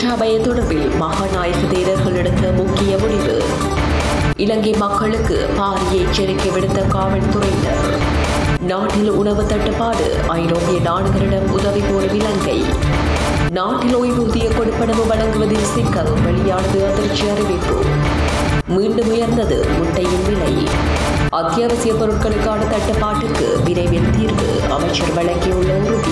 கோட்டாபய தொடர்பில் மகாநாயக தேரர்கள் எடுத்த முக்கிய முடிவு இலங்கை மக்களுக்கு பாரிய எச்சரிக்கை விடுத்த காவல்துறையினர் நாட்டில் உணவு தட்டுப்பாடு ஐரோப்பிய நாடுகளிடம் உதவி கோரும் இலங்கை நாட்டில் ஓய்வூதிய கொடுப்பனவு வழங்குவதில் சிக்கல் வெளியானது அதிர்ச்சி அறிவிப்பு மீண்டும் உயர்ந்தது முட்டையின் விலை அத்தியாவசிய பொருட்களுக்கான தட்டுப்பாட்டுக்கு விரைவில் தீர்வு அமைச்சர் வழங்கியுள்ள உறுதி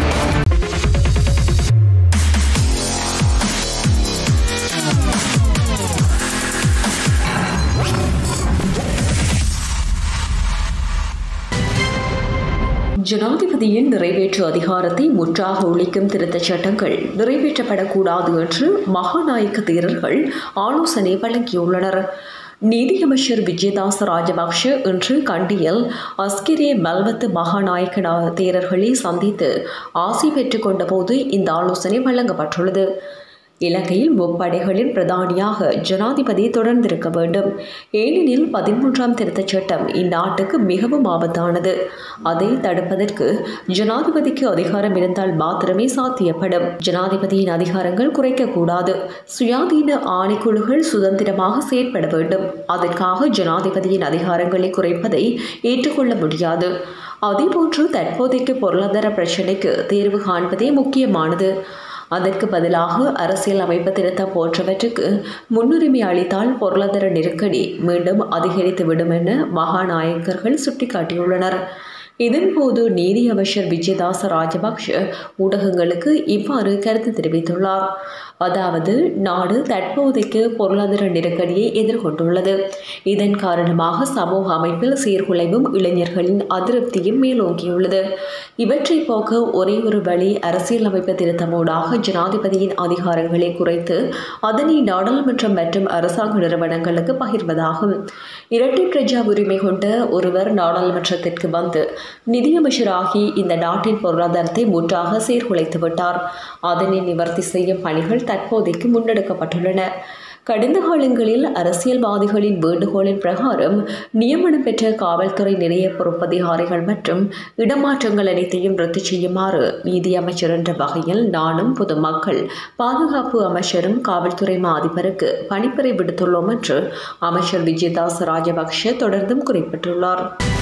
ஜனாதிபதியின் நிறைவேற்று அதிகாரத்தை முற்றாக ஒழிக்கும் திருத்தச் சட்டங்கள் நிறைவேற்றப்படக்கூடாது என்று மகாநாயக்க தேரர்கள் ஆலோசனை வழங்கியுள்ளனர் நீதியமைச்சர் விஜயதாச ராஜபக்ஷ இன்று கண்டியில் அஸ்கிரே மல்வத்து மகாநாயக்க தேரர்களை சந்தித்து ஆசை பெற்றுக் கொண்டபோது இந்த ஆலோசனை வழங்கப்பட்டுள்ளது இலங்கையில் முப்படைகளின் பிரதானியாக ஜனாதிபதி தொடர்ந்திருக்க வேண்டும் ஏனெனில் பதிமூன்றாம் திருத்தச் சட்டம் இந்நாட்டுக்கு மிகவும் ஆபத்தானது அதை தடுப்பதற்கு ஜனாதிபதிக்கு அதிகாரம் இருந்தால் மாத்திரமே சாத்தியப்படும் ஜனாதிபதியின் அதிகாரங்கள் குறைக்கக்கூடாது சுயாதீன ஆணைக்குழுக்கள் சுதந்திரமாக செயற்பட வேண்டும் அதற்காக ஜனாதிபதியின் அதிகாரங்களை குறைப்பதை ஏற்றுக்கொள்ள முடியாது அதேபோன்று தற்போதைக்கு பொருளாதார பிரச்சினைக்கு தீர்வு காண்பதே முக்கியமானது அதற்கு பதிலாக அரசியல் அமைப்பு திருத்தம் போன்றவற்றுக்கு முன்னுரிமை அளித்தால் பொருளாதார நெருக்கடி மீண்டும் அதிகரித்துவிடும் என மகாநாயக்கர்கள் சுட்டிக்காட்டியுள்ளனர் இதன்போது நீதி அமைச்சர் விஜயதாச ராஜபக்ஷ ஊடகங்களுக்கு இவ்வாறு கருத்து தெரிவித்துள்ளார் அதாவது நாடு தற்போதைக்கு பொருளாதார நெருக்கடியை எதிர்கொண்டுள்ளது இதன் காரணமாக சமூக அமைப்பில் சீர்குலைவும் இளைஞர்களின் அதிருப்தியும் மேலோங்கியுள்ளது இவற்றை போக்க ஒரே ஒரு வழி அரசியலமைப்பு திருத்தமோடாக ஜனாதிபதியின் அதிகாரங்களை குறைத்து அதனை நாடாளுமன்றம் மற்றும் அரசாங்க நிறுவனங்களுக்கு பகிர்வதாகும் இரட்டை பிரஜா உரிமை கொண்ட ஒருவர் நாடாளுமன்றத்திற்கு வந்து நிதியமைச்சராகி இந்த நாட்டின் பொருளாதாரத்தை முற்றாக சீர்குலைத்து விட்டார் அதனை நிவர்த்தி செய்யும் பணிகள் தற்போதைக்கு முன்னெடுக்கப்பட்டுள்ளன கடந்த காலங்களில் அரசியல்வாதிகளின் வேண்டுகோளின் பிரகாரம் நியமனம் பெற்ற காவல்துறை நிலைய பொறுப்பதிகாரிகள் மற்றும் இடமாற்றங்கள் அனைத்தையும் ரத்து செய்யுமாறு நீதி அமைச்சர் என்ற வகையில் நானும் பொதுமக்கள் பாதுகாப்பு அமைச்சரும் காவல்துறை மா அதிபருக்கு பணிப்புரை விடுத்துள்ளோம் என்று அமைச்சர் விஜயதாஸ் ராஜபக்ஷ தொடர்ந்தும் குறிப்பிட்டுள்ளார்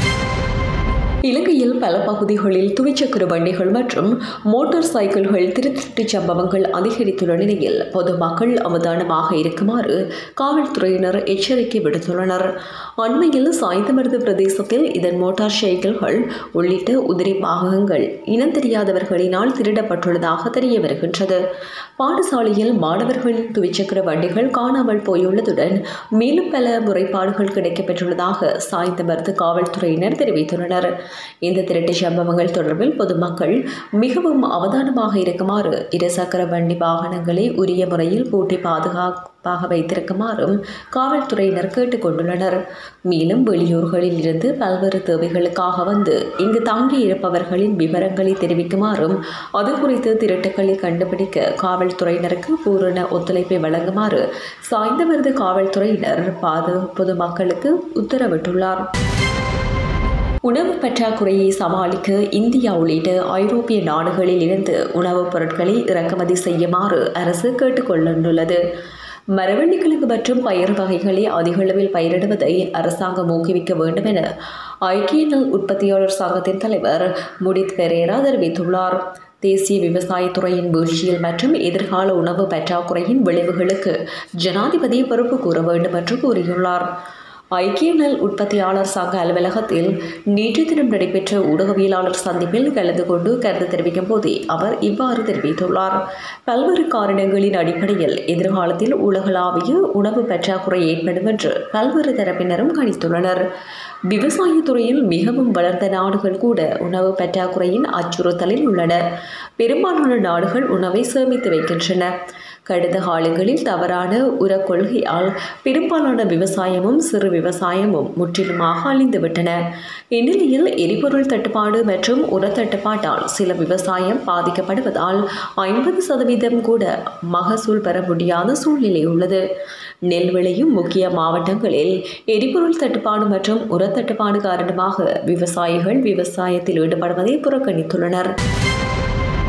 இலங்கையில் பல பகுதிகளில் துவிச்சக்கர வண்டிகள் மற்றும் மோட்டார் சைக்கிள்கள் திருட்டுச் சம்பவங்கள் அதிகரித்துள்ள நிலையில் பொதுமக்கள் அவதானமாக இருக்குமாறு காவல்துறையினர் எச்சரிக்கை விடுத்துள்ளனர் அண்மையில் சாய்ந்தமருது பிரதேசத்தில் இதன் மோட்டார் சைக்கிள்கள் உள்ளிட்ட உதிரி பாகங்கள் இனம் தெரியாதவர்களினால் திருடப்பட்டுள்ளதாக தெரிய வருகின்றது பாடசாலையில் மாணவர்களின் துவிச்சக்கர வண்டிகள் காணாமல் போயுள்ளதுடன் மேலும் பல முறைப்பாடுகள் கிடைக்கப்பெற்றுள்ளதாக சாய்ந்தமருது காவல்துறையினர் தெரிவித்துள்ளனர் இந்த திருட்டு சம்பவங்கள் தொடர்பில் பொதுமக்கள் மிகவும் அவதானமாக இருக்குமாறு இருசக்கர வண்டி வாகனங்களை உரிய முறையில் பூட்டி பாதுகாப்பாக வைத்திருக்குமாறும் காவல்துறையினர் கேட்டுக்கொண்டுள்ளனர் மேலும் வெளியூர்களில் இருந்து பல்வேறு தேவைகளுக்காக வந்து இங்கு தங்கியிருப்பவர்களின் விவரங்களை தெரிவிக்குமாறும் அது குறித்து திருட்டுக்களை கண்டுபிடிக்க காவல்துறையினருக்கு பூரண ஒத்துழைப்பை வழங்குமாறு சாய்ந்தமருது காவல்துறையினர் பாது பொதுமக்களுக்கு உத்தரவிட்டுள்ளார் உணவு பற்றாக்குறையை சமாளிக்க இந்தியா உள்ளிட்ட ஐரோப்பிய நாடுகளில் இருந்து உணவுப் பொருட்களை இறக்குமதி செய்யுமாறு அரசு கேட்டுக்கொண்டுள்ளது மரவள்ளிக்கிழங்கு மற்றும் பயிர் வகைகளை அதிகளவில் பயிரிடுவதை அரசாங்கம் ஊக்குவிக்க வேண்டும் என ஐக்கிய நெல் உற்பத்தியாளர் சங்கத்தின் தலைவர் முடித் பெரேரா தெரிவித்துள்ளார் தேசிய விவசாயத்துறையின் வீழ்ச்சியில் மற்றும் எதிர்கால உணவு பற்றாக்குறையின் விளைவுகளுக்கு ஜனாதிபதி பொறுப்பு கூற வேண்டும் என்று கூறியுள்ளார் ஐக்கிய நெல் உற்பத்தியாளர் சங்க அலுவலகத்தில் நேற்று தினம் நடைபெற்ற ஊடகவியலாளர் சந்திப்பில் கலந்து கொண்டு கருத்து தெரிவிக்கும் போதே அவர் இவ்வாறு தெரிவித்துள்ளார் பல்வேறு காரணங்களின் அடிப்படையில் எதிர்காலத்தில் உலகளாவிய உணவு பற்றாக்குறை ஏற்படும் என்று பல்வேறு தரப்பினரும் கணித்துள்ளனர் விவசாயத்துறையில் மிகவும் வளர்ந்த நாடுகள் கூட உணவு பற்றாக்குறையின் அச்சுறுத்தலில் உள்ளன பெரும்பாலான நாடுகள் உணவை சேமித்து வைக்கின்றன கடந்த காலங்களில் தவறான உர கொள்கையால் பெரும்பாலான விவசாயமும் சிறு விவசாயமும் முற்றிலுமாக அழிந்துவிட்டன இந்நிலையில் எரிபொருள் தட்டுப்பாடு மற்றும் உர தட்டுப்பாட்டால் சில விவசாயம் பாதிக்கப்படுவதால் ஐம்பது சதவீதம் கூட மகசூல் பெற முடியாத சூழ்நிலை உள்ளது நெல் விளையும் முக்கிய மாவட்டங்களில் எரிபொருள் தட்டுப்பாடு மற்றும் உர தட்டுப்பாடு காரணமாக விவசாயிகள் விவசாயத்தில் ஈடுபடுவதை புறக்கணித்துள்ளனர்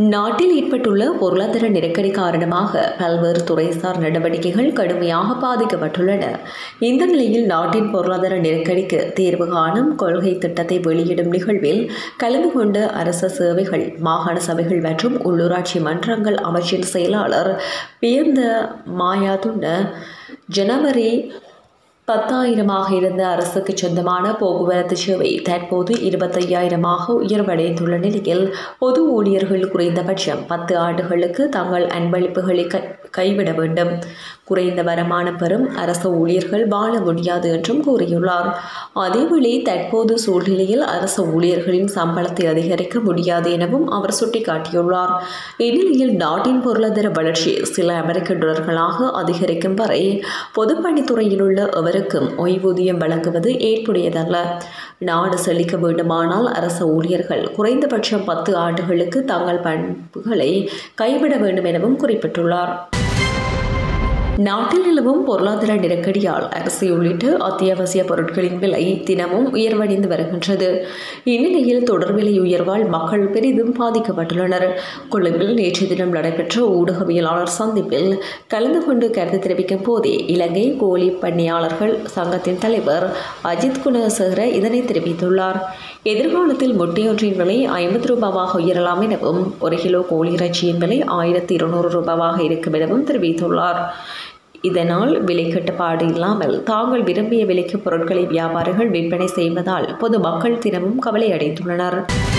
நாட்டில் ஏற்பட்டுள்ள பொருளாதார நெருக்கடி காரணமாக பல்வேறு துறைசார் நடவடிக்கைகள் கடுமையாக பாதிக்கப்பட்டுள்ளன இந்த நிலையில் நாட்டின் பொருளாதார நெருக்கடிக்கு தீர்வு காணும் கொள்கை திட்டத்தை வெளியிடும் நிகழ்வில் கலந்து கொண்ட அரச சேவைகள் மாகாண சபைகள் மற்றும் உள்ளூராட்சி மன்றங்கள் அமைச்சின் செயலாளர் பியந்த மாயாதுண்ட ஜனவரி பத்தாயிரமாக இருந்த அரசுக்கு சொந்தமான போக்குவரத்து சேவை தற்போது இருபத்தையாயிரமாக உயர்வடைந்துள்ள நிலையில் பொது ஊழியர்கள் குறைந்தபட்சம் பத்து ஆண்டுகளுக்கு தங்கள் அன்பளிப்புகளை கை கைவிட வேண்டும் குறைந்த வருமானம் பெறும் அரசு ஊழியர்கள் வாழ முடியாது என்றும் கூறியுள்ளார் அதேவேளை தற்போது சூழ்நிலையில் அரசு ஊழியர்களின் சம்பளத்தை அதிகரிக்க முடியாது எனவும் அவர் சுட்டிக்காட்டியுள்ளார் இந்நிலையில் நாட்டின் பொருளாதார வளர்ச்சி சில அமெரிக்க டாலர்களாக அதிகரிக்கும் வரை பொதுப்பணித்துறையில் உள்ள எவருக்கும் ஓய்வூதியம் வழங்குவது ஏற்புடையதல்ல நாடு செழிக்க வேண்டுமானால் அரசு ஊழியர்கள் குறைந்தபட்சம் பத்து ஆண்டுகளுக்கு தங்கள் பண்புகளை கைவிட வேண்டும் எனவும் குறிப்பிட்டுள்ளார் நாட்டில் நிலவும் பொருளாதார நெருக்கடியால் அரிசி உள்ளிட்ட அத்தியாவசிய பொருட்களின் விலை தினமும் உயர்வடைந்து வருகின்றது இந்நிலையில் தொடர் விலை உயர்வால் மக்கள் பெரிதும் பாதிக்கப்பட்டுள்ளனர் கொழும்பில் நேற்று தினம் நடைபெற்ற ஊடகவியலாளர் சந்திப்பில் கலந்து கொண்டு கருத்து தெரிவிக்கும் போதே இலங்கை கோழி பண்ணையாளர்கள் சங்கத்தின் தலைவர் அஜித் குணசேகர இதனை தெரிவித்துள்ளார் எதிர்காலத்தில் முட்டையொன்றின் விலை ஐம்பது ரூபாவாக உயரலாம் எனவும் ஒரு கிலோ கோழி இறைச்சியின் விலை ஆயிரத்தி இருநூறு ரூபாவாக இருக்கும் எனவும் தெரிவித்துள்ளார் இதனால் விலை கட்டுப்பாடு இல்லாமல் தாங்கள் விரும்பிய விலைக்கு பொருட்களை வியாபாரிகள் விற்பனை செய்வதால் பொதுமக்கள் தினமும் கவலை அடைந்துள்ளனர்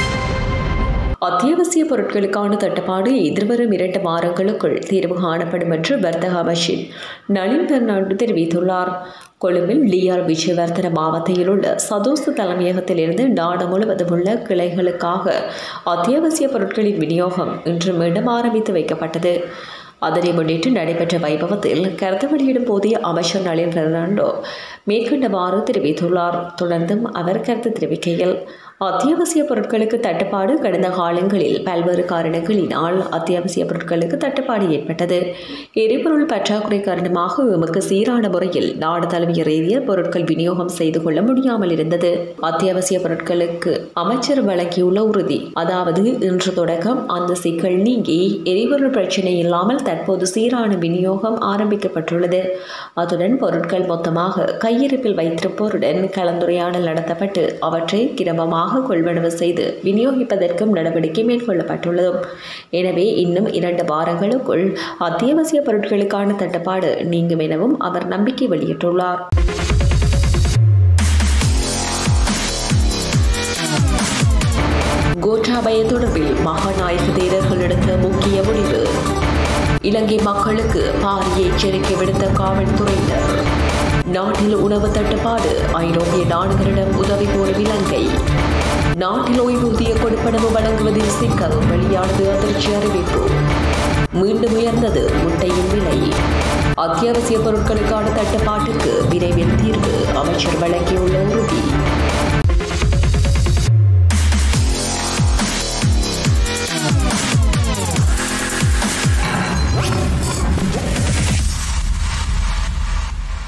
அத்தியாவசிய பொருட்களுக்கான தட்டுப்பாடு எதிர்வரும் இரண்டு வாரங்களுக்குள் தீர்வு காணப்படும் என்று வர்த்தக அமைச்சர் நளின் பெர்னாண்டு தெரிவித்துள்ளார் கொழும்பில் டிஆர் விஜயவர்தன மாவட்டத்தில் உள்ள சதோச தலைமையகத்திலிருந்து நாடு முழுவதும் உள்ள கிளைகளுக்காக அத்தியாவசிய பொருட்களின் விநியோகம் இன்று மீண்டும் ஆரம்பித்து வைக்கப்பட்டது அதனை முன்னிட்டு நடைபெற்ற வைபவத்தில் கருத்து வெளியிடும் போதே அமைச்சர் நளின் பெர்னாண்டோ மேற்கண்டவாறு தெரிவித்துள்ளார் தொடர்ந்தும் அவர் கருத்து தெரிவிக்கையில் அத்தியாவசிய பொருட்களுக்கு தட்டுப்பாடு கடந்த காலங்களில் பல்வேறு காரணங்களினால் அத்தியாவசிய பொருட்களுக்கு தட்டுப்பாடு ஏற்பட்டது எரிபொருள் பற்றாக்குறை காரணமாக எமக்கு சீரான முறையில் நாடு தழுவிய ரீதியில் பொருட்கள் விநியோகம் செய்து கொள்ள முடியாமல் இருந்தது அத்தியாவசிய பொருட்களுக்கு அமைச்சர் வழங்கியுள்ள உறுதி அதாவது இன்று தொடக்கம் அந்த சிக்கல் நீங்கி எரிபொருள் பிரச்சினை இல்லாமல் தற்போது சீரான விநியோகம் ஆரம்பிக்கப்பட்டுள்ளது அதுடன் பொருட்கள் மொத்தமாக கையிருப்பில் வைத்திருப்போருடன் கலந்துரையாடல் நடத்தப்பட்டு அவற்றை கிரமமாக கொள்வனவு செய்து விநியோகிப்பதற்கும் நடவடிக்கை மேற்கொள்ளப்பட்டுள்ளது எனவே இன்னும் இரண்டு வாரங்களுக்குள் அத்தியாவசிய பொருட்களுக்கான தட்டுப்பாடு நீங்கும் எனவும் அவர் நம்பிக்கை வெளியிட்டுள்ளார் கோட்டாபய தொடர்பில் மகாநாயக தேரர்கள் எடுத்த முக்கிய முடிவு இலங்கை மக்களுக்கு பாரிய எச்சரிக்கை விடுத்த காவல்துறையினர் நாட்டில் உணவு தட்டுப்பாடு ஐரோப்பிய நாடுகளிடம் உதவி கோரும் இலங்கை நாட்டில் ஓய்வூதிய கொடுப்பனவு வழங்குவதில் சிக்கல் வெளியானது அதிர்ச்சி அறிவிப்பு மீண்டும் உயர்ந்தது முட்டையின் விலை அத்தியாவசிய பொருட்களுக்கான தட்டுப்பாட்டுக்கு விரைவில் தீர்வு அமைச்சர் வழங்கியுள்ள உறுதி